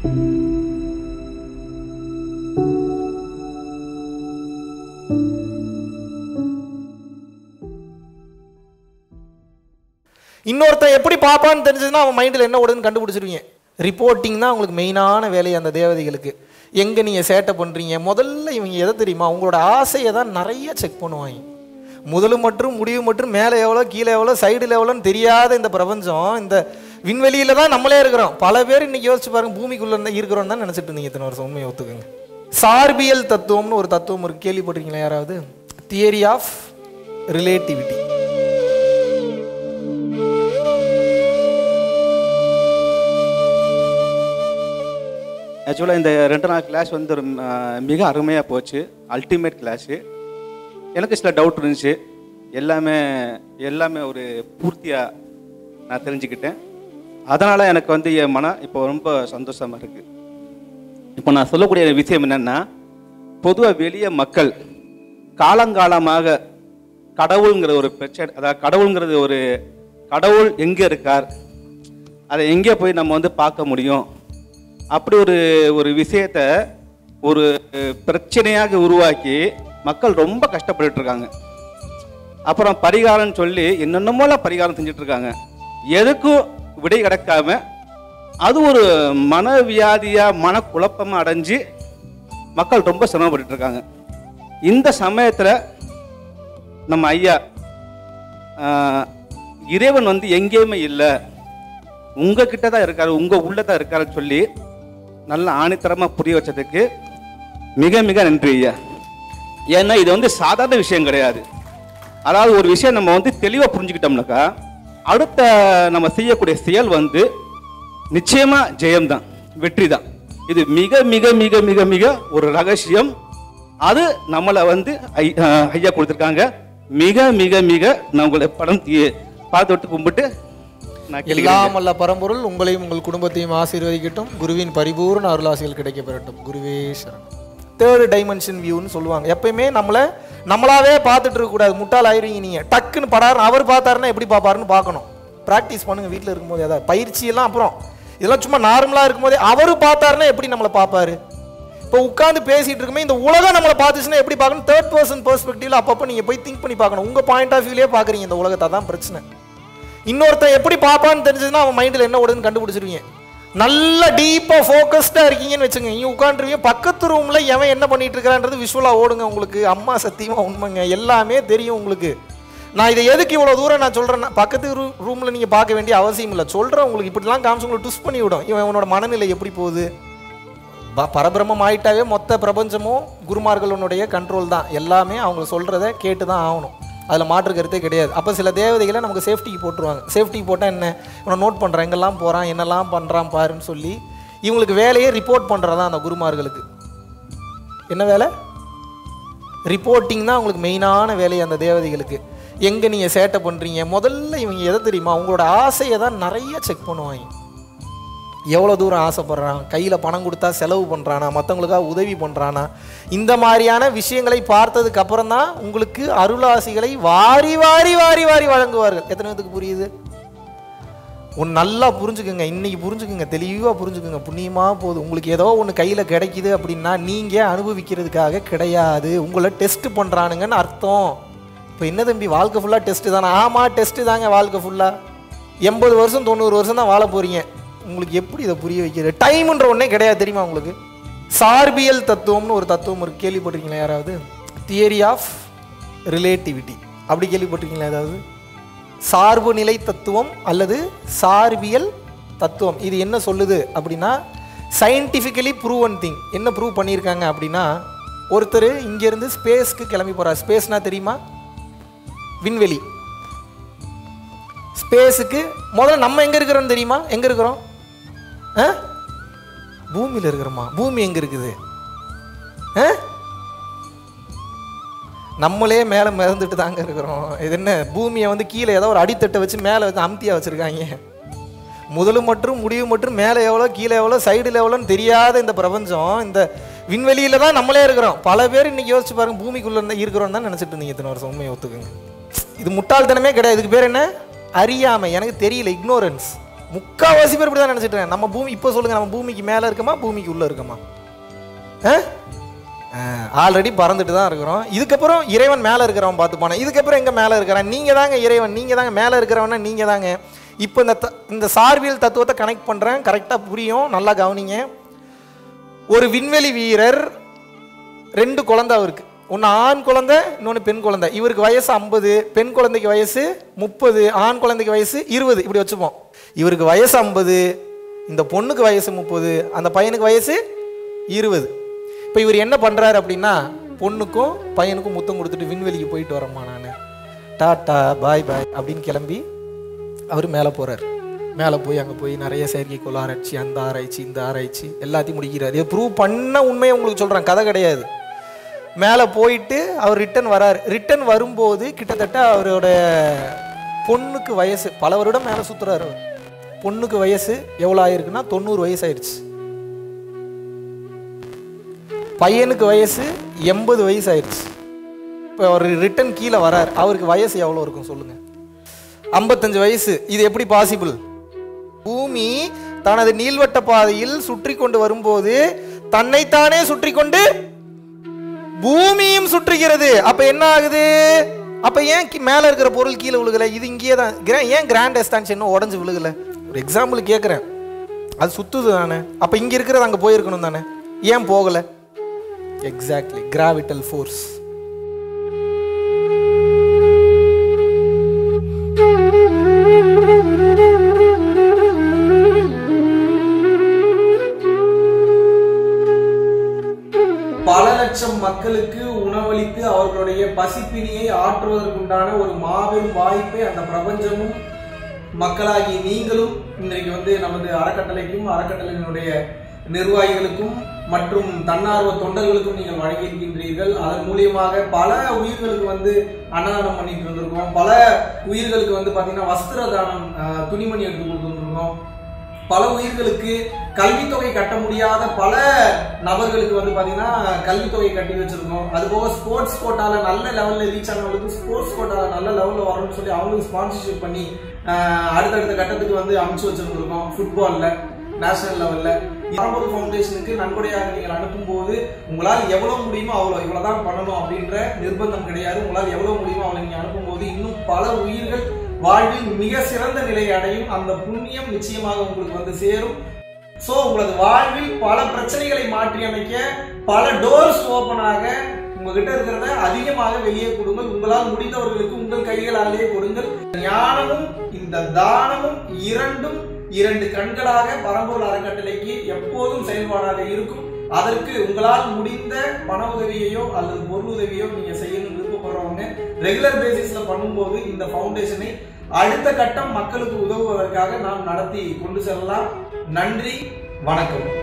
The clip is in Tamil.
இன்னொருத்தன் எப்படி பார்ப்பான்னு தெரிஞ்சதுன்னா அவன் மைண்டில் என்ன ஓடுதுன்னு கண்டுபிடிச்சிருவீங்க ரிப்போர்ட்டிங் தான் உங்களுக்கு மெயினான வேலை அந்த தேவதைகளுக்கு எங்கே நீங்கள் சேட்டை பண்ணுறீங்க முதல்ல இவங்க எதை தெரியுமா உங்களோட ஆசையை தான் நிறைய செக் பண்ணுவாங்க முதல் மற்றும் முடிவு மற்றும் மேலே எவ்வளோ கீழே எவ்வளோ சைடில் எவ்வளோன்னு தெரியாத இந்த பிரபஞ்சம் இந்த விண்வெளியில தான் நம்மளே இருக்கிறோம் பல பேர் இன்னைக்கு யோசிச்சு பாருங்க பூமிக்குள்ள இருந்தா இருக்கிறோம் தான் நினைச்சிட்டு இருந்தீங்க இத்தனை வருஷம் உண்மையை ஒத்துக்குங்க சார்பியல் தத்துவம்னு ஒரு தத்துவம் இருக்கு கேள்விப்பட்டிருக்கீங்களா யாராவது தியரி ஆஃப் ரிலேட்டிவிட்டி ஆக்சுவலாக இந்த ரெண்டு நாள் கிளாஸ் வந்து ஒரு, ஆ, மிக அருமையாக போச்சு அல்டிமேட் கிளாஸு எனக்கு சில டவுட் இருந்துச்சு எல்லாமே எல்லாமே ஒரு பூர்த்தியாக நான் தெரிஞ்சுக்கிட்டேன் அதனால் எனக்கு வந்து என் மனம் இப்போ ரொம்ப சந்தோஷமாக இருக்குது இப்போ நான் சொல்லக்கூடிய விஷயம் என்னென்னா பொதுவாக வெளிய மக்கள் காலங்காலமாக கடவுளுங்கிற ஒரு பிரச்சனை அதாவது கடவுளுங்கிறது ஒரு கடவுள் எங்கே இருக்கார் அதை எங்கே போய் நம்ம வந்து பார்க்க முடியும் அப்படி ஒரு ஒரு விஷயத்த ஒரு பிரச்சனையாக உருவாக்கி மக்கள் ரொம்ப கஷ்டப்பட்டுட்டு இருக்காங்க அப்புறம் பரிகாரம்னு சொல்லி என்னென்னமோலாம் பரிகாரம் செஞ்சுட்டு இருக்காங்க எதுக்கும் விடை கிடைக்காம அது ஒரு மனவியாதியா மனக்குழப்பமா அடைஞ்சு மக்கள் ரொம்ப சிரமப்பட்டுட்டு இருக்காங்க இந்த சமயத்தில் நம்ம ஐயா ஆஹ், இறைவன் வந்து எங்கேயுமே இல்லை உங்ககிட்ட தான் இருக்காரு உங்க உள்ள தான் இருக்காருன்னு சொல்லி நல்ல ஆணித்தரமா புரிய வச்சதுக்கு மிக மிக நன்றி ஐயா ஏன்னா இது வந்து சாதாரண விஷயம் கிடையாது அதாவது ஒரு விஷயம் நம்ம வந்து தெளிவாக புரிஞ்சுக்கிட்டோம்னாக்கா அடுத்த நம்ம செய்யக்கூடிய செயல் வந்து நிச்சயமா ஜெயம்தான் வெற்றி தான் இது மிக மிக மிக மிக மிக ஒரு ரகசியம் அது நம்மளை வந்து ஐ- அஹ் ஐயா கொடுத்துருக்காங்க மிக மிக மிக நான் உங்களை படம் தி- பார்த்து விட்டு கும்பிட்டு நான் கேட்டுக்கிறேன் எல்லாம் அல்ல பரம்பொருள் உங்களையும் உங்கள் குடும்பத்தையும் ஆசீர்வதிக்கட்டும் குருவின் பரிபூர்ண அருளாசிகள் கிடைக்க பெறட்டும் குருவே சரணம் தேர்டு டைமென்ஷன் வியூன்னு சொல்லுவாங்க எப்பயுமே நம்மளை நம்மளாவே பார்த்துட்டு இருக்கக்கூடாது முட்டாள் ஆயிருவீங்க நீங்கள் டக்குன்னு படாரு அவர் பார்த்தாருன்னா எப்படி பார்ப்பாருன்னு பார்க்கணும் ப்ராக்டிஸ் பண்ணுங்க வீட்டில் இருக்கும்போது அதாவது பயிற்சி எல்லாம் அப்புறம் இதெல்லாம் சும்மா நார்மலாக இருக்கும்போதே அவர் பார்த்தாருன்னா எப்படி நம்மளை பார்ப்பாரு இப்போ உட்காந்து பேசிட்டு இருக்குமே இந்த உலகம் நம்மளை பார்த்துச்சுன்னா எப்படி பார்க்கணும் தேர்ட் பர்சன் பெர்ஸ்பெக்டிவ்ல அப்பப்போ நீங்கள் போய் திங்க் பண்ணி பார்க்கணும் உங்கள் பாயிண்ட் ஆஃப் வியூலேயே பார்க்குறீங்க இந்த உலகத்தை தான் பிரச்சனை இன்னொருத்தன் எப்படி பார்ப்பான்னு தெரிஞ்சதுன்னா அவன் மைண்டில் என்ன ஓடுதுன்னு கண்டுபிடிச்சிருவீங்க நல்ல டீப்பாக ஃபோக்கஸ்டாக இருக்கீங்கன்னு வச்சுங்க நீங்கள் உட்காந்துருவீங்க பக்கத்து ரூமில் எவன் என்ன பண்ணிட்டு இருக்கிறான்றது விஷுவலாக ஓடுங்க உங்களுக்கு அம்மா சத்தியமாக உண்மைங்க எல்லாமே தெரியும் உங்களுக்கு நான் இதை எதுக்கு இவ்வளோ தூரம் நான் சொல்கிறேன்னா பக்கத்து ரூ ரூமில் நீங்கள் பார்க்க வேண்டிய அவசியம் இல்லை சொல்கிறேன் உங்களுக்கு இப்படிலாம் காமிச்சு உங்களை டுஸ் பண்ணி விடும் இவன் இவனோட மனநிலை எப்படி போகுது ப- பரபிரம்மம் ஆயிட்டாவே மொத்த பிரபஞ்சமும் குருமார்களுடைய கண்ட்ரோல் தான் எல்லாமே அவங்க சொல்கிறத கேட்டு தான் ஆகணும் அதில் மாற்று கருத்தே கிடையாது அப்போ சில தேவதைகளை நமக்கு சேஃப்டிக்கு போட்டுருவாங்க சேஃப்டிக்கு போட்டால் என்ன இவனை நோட் பண்ணுறான் எங்கெல்லாம் போகிறான் என்னெல்லாம் பண்ணுறான் பாருன்னு சொல்லி இவங்களுக்கு வேலையே ரிப்போர்ட் பண்ணுறதா அந்த குருமார்களுக்கு என்ன வேலை ரிப்போர்ட்டிங் தான் உங்களுக்கு மெயினான வேலை அந்த தேவதைகளுக்கு எங்கே நீங்கள் சேட்டை பண்ணுறீங்க முதல்ல இவங்க எதை தெரியுமா உங்களோட ஆசையை தான் நிறைய செக் பண்ணுவாங்க எவ்வளோ தூரம் ஆசைப்படுறான் கையில் பணம் கொடுத்தா செலவு பண்ணுறானா மற்றவங்களுக்காக உதவி பண்ணுறானா இந்த மாதிரியான விஷயங்களை பார்த்ததுக்கு அப்புறம் தான் உங்களுக்கு அருளாசிகளை வாரி வாரி வாரி வாரி வழங்குவார்கள் எத்தனை பேத்துக்கு புரியுது ஒன்று நல்லா புரிஞ்சுக்குங்க இன்னைக்கு புரிஞ்சுக்குங்க தெளிவாக புரிஞ்சுக்குங்க புண்ணியமாக போகுது உங்களுக்கு ஏதோ ஒன்று கையில் கிடைக்குது அப்படின்னா நீங்கள் அனுபவிக்கிறதுக்காக கிடையாது உங்களை டெஸ்ட் பண்ணுறானுங்கன்னு அர்த்தம் இப்போ என்ன தம்பி வாழ்க்கை ஃபுல்லாக டெஸ்ட்டு தானே ஆமாம் டெஸ்ட்டு தாங்க வாழ்க்கை ஃபுல்லாக எண்பது வருஷம் தொண்ணூறு வருஷம் தான் வாழ போகிறீங்க உங்களுக்கு எப்படி இதை புரிய வைக்கிறது டைம்ன்ற ஒன்றே கிடையாது தெரியுமா உங்களுக்கு சார்பியல் தத்துவம்னு ஒரு தத்துவம் இருக்கு கேள்விப்பட்டிருக்கீங்களா யாராவது தியரி ஆஃப் ரிலேட்டிவிட்டி அப்படி கேள்விப்பட்டிருக்கீங்களா ஏதாவது சார்பு நிலை தத்துவம் அல்லது சார்பியல் தத்துவம் இது என்ன சொல்லுது அப்படின்னா சயின்டிஃபிக்கலி ப்ரூவன் திங் என்ன ப்ரூவ் பண்ணியிருக்காங்க அப்படின்னா ஒருத்தர் இங்கேருந்து ஸ்பேஸ்க்கு கிளம்பி போகிறார் ஸ்பேஸ்னா தெரியுமா விண்வெளி ஸ்பேஸுக்கு முதல்ல நம்ம எங்கே இருக்கிறோம்னு தெரியுமா எங்கே இருக்கிறோம் ஆ பூமியில் இருக்கிறோமா பூமி எங்கே இருக்குது ஆ நம்மளே மேலே மிதந்துட்டு தாங்க இருக்கிறோம் இது என்ன பூமியை வந்து கீழே ஏதோ ஒரு அடித்தட்டை வச்சு மேலே வச்சு அமுத்தியாக வச்சுருக்காங்க முதல் மற்றும் முடிவு மற்றும் மேலே எவ்வளோ கீழே எவ்வளோ சைடில் எவ்வளோன்னு தெரியாத இந்த பிரபஞ்சம் இந்த விண்வெளியில தான் நம்மளே இருக்கிறோம் பல பேர் இன்னைக்கு யோசிச்சு பாருங்க பூமிக்குள்ளே இருந்தா இருக்கிறோம் தான் நினச்சிட்டு இருந்தீங்க இத்தனை வருஷம் உண்மையை ஒத்துக்குங்க இது முட்டாள்தனமே கிடையாது இதுக்கு பேர் என்ன அறியாமை எனக்கு தெரியல இக்னோரன்ஸ் முக்காவாசி பேர் இப்படி தான் நினச்சிட்டு இருக்காங்க. நம்ம பூமி இப்போ சொல்லுங்க நம்ம பூமிக்கு மேலே இருக்கமா பூமிக்கு உள்ளே இருக்கமா ஆல்ரெடி பறந்துட்டு தான் இருக்கிறோம் இதுக்கப்புறம் இறைவன் மேலே இருக்கிறவன் பார்த்துப்பானே இதுக்கப்புறம் எங்கே மேலே இருக்கிறான் நீங்கள் தாங்க இறைவன் நீங்கள் தாங்க மேலே இருக்கிறவனா நீங்கள் தாங்க இப்போ இந்த த- இந்த சார்பியல் தத்துவத்தை கனெக்ட் பண்ணுறேன் கரெக்டாக புரியும் நல்லா கவனிங்க ஒரு விண்வெளி வீரர் ரெண்டு குழந்தை அவருக்கு ஒன்று ஆண் குழந்தை இன்னொன்று பெண் குழந்தை இவருக்கு வயசு ஐம்பது பெண் குழந்தைக்கு வயசு முப்பது ஆண் குழந்தைக்கு வயசு இருபது இப்படி வச்சுப்போம் இவருக்கு வயசு ஐம்பது இந்த பொண்ணுக்கு வயசு முப்பது அந்த பையனுக்கு வயசு இருபது இப்போ இவர் என்ன பண்ணுறாரு அப்படின்னா பொண்ணுக்கும் பையனுக்கும் முத்தம் கொடுத்துட்டு விண்வெளிக்கு போயிட்டு வரேம்மா நான் டாட்டா பாய் பாய் அப்படின்னு கிளம்பி அவர் மேலே போகிறார் மேலே போய் அங்கே போய் நிறைய செயற்கைக்கோள் ஆராய்ச்சி அந்த ஆராய்ச்சி இந்த ஆராய்ச்சி எல்லாத்தையும் முடிக்கிறார் இதை ப்ரூவ் பண்ண உண்மையை உங்களுக்கு சொல்கிறேன் கதை கிடையாது மேலே போயிட்டு அவர் ரிட்டன் வராரு ரிட்டன் வரும்போது கிட்டத்தட்ட அவரோட பொண்ணுக்கு வயசு பல வருடம் மேலே சுற்றுறாரு அவர் பொண்ணுக்கு வயசு எவ்வளோ ஆயிருக்குன்னா தொண்ணூறு வயசு ஆயிடுச்சு பையனுக்கு வயசு எண்பது வயசு ஆயிடுச்சு இப்போ அவர் ரிட்டன் கீழே வரார் அவருக்கு வயசு எவ்வளோ இருக்கும் சொல்லுங்க ஐம்பத்தஞ்சு வயசு இது எப்படி பாசிபிள் பூமி தனது நீள்வட்ட பாதையில் சுற்றி கொண்டு வரும்போது தன்னைத்தானே சுற்றி கொண்டு பூமியும் சுற்றுகிறது அப்ப என்ன ஆகுது அப்ப ஏன் கி- மேல இருக்கிற பொருள் கீழே விழுகல இது இங்கேயே தான் கிரா- ஏன் கிராண்ட் எஸ்டான்ஷன் உடஞ்சு விழுகல ஒரு எக்ஸாம்பிள் கேட்குறேன் அது சுத்துது தானே அப்ப இங்க இருக்கிறது அங்க போயிருக்கணும் தானே ஏன் போகல எக்ஸாக்ட்லி கிராவிட்டல் ஃபோர்ஸ் பல லட்சம் மக்களுக்கு உணவளித்து அவர்களுடைய பசிப்பினியை ஆற்றுவதற்குண்டான ஒரு மாபெரும் வாய்ப்பை அந்த பிரபஞ்சமும் மக்களாகி நீங்களும் இன்றைக்கு வந்து நமது அறக்கட்டளைக்கும் அறக்கட்டளையினுடைய நிர்வாகிகளுக்கும் மற்றும் தன்னார்வ தொண்டர்களுக்கும் நீங்கள் வழங்கியிருக்கின்றீர்கள் அதன் மூலியமாக பல உயிர்களுக்கு வந்து அன்னதானம் பண்ணிட்டு இருந்திருக்கோம் பல உயிர்களுக்கு வந்து பாத்தீங்கன்னா வஸ்திர தானம் ஆஹ், துணிமணி எடுத்து கொடுத்துருக்கோம் பல உயிர்களுக்கு கல்வித்தொகை கட்ட முடியாத பல நபர்களுக்கு வந்து பாத்தீங்கன்னா கல்வித்தொகை கட்டி வச்சிருக்கோம் அது போக ஸ்போர்ட்ஸ் கோட்டால நல்ல லெவல்ல ரீச் ஆனவங்களுக்கு ஸ்போர்ட்ஸ் கோட்டால நல்ல லெவல்ல வரணும்னு சொல்லி அவங்களுக்கு ஸ்பான்சர்ஷிப் பண்ணி ஆஹ், அடுத்தடுத்த கட்டத்துக்கு வந்து அமைச்சு வச்சிருந்திருக்கோம் ஃபுட்பால்ல நேஷனல் லெவல்ல பரம்பொரு ஃபவுண்டேஷனுக்கு நன்கொடையாக நீங்கள் அனுப்பும்போது உங்களால் எவ்வளவு முடியுமோ அவ்வளோ இவ்வளவுதான் பண்ணணும் அப்படின்ற நிர்பந்தம் கிடையாது உங்களால் எவ்வளவு முடியுமோ அவ்வளவு நீங்க அனுப்பும்போது இன்னும் பல உயிர்கள் வாழ்வில் மிக சிறந்த நிலையை அடையும் அந்த புண்ணியம் நிச்சயமாக உங்களுக்கு வந்து சேரும் சோ உங்களது வாழ்வில் பல பிரச்சனைகளை மாற்றி அமைக்க பல டோர்ஸ் ஓபன் ஆக உங்ககிட்ட இருக்கிறத அதிகமாக வெளியே கொடுங்கள் உங்களால் முடிந்தவர்களுக்கு உங்கள் கைகளாலே கொடுங்கள் ஞானமும் இந்த தானமும் இரண்டும் இரண்டு கண்களாக பரம்பொருள் அறக்கட்டளைக்கு எப்போதும் செயல்பாடாக இருக்கும் அதற்கு உங்களால் முடிந்த பண உதவியையோ அல்லது பொருள் உதவியோ நீங்க செய்யணும்னு விருப்பப்படுறவங்க ரெகுலர் பேசிஸ்ல பண்ணும்போது இந்த ஃபவுண்டேஷனை அடுத்த கட்டம் மக்களுக்கு உதவுவதற்காக நாம் நடத்தி கொண்டு செல்லலாம் நன்றி வணக்கம்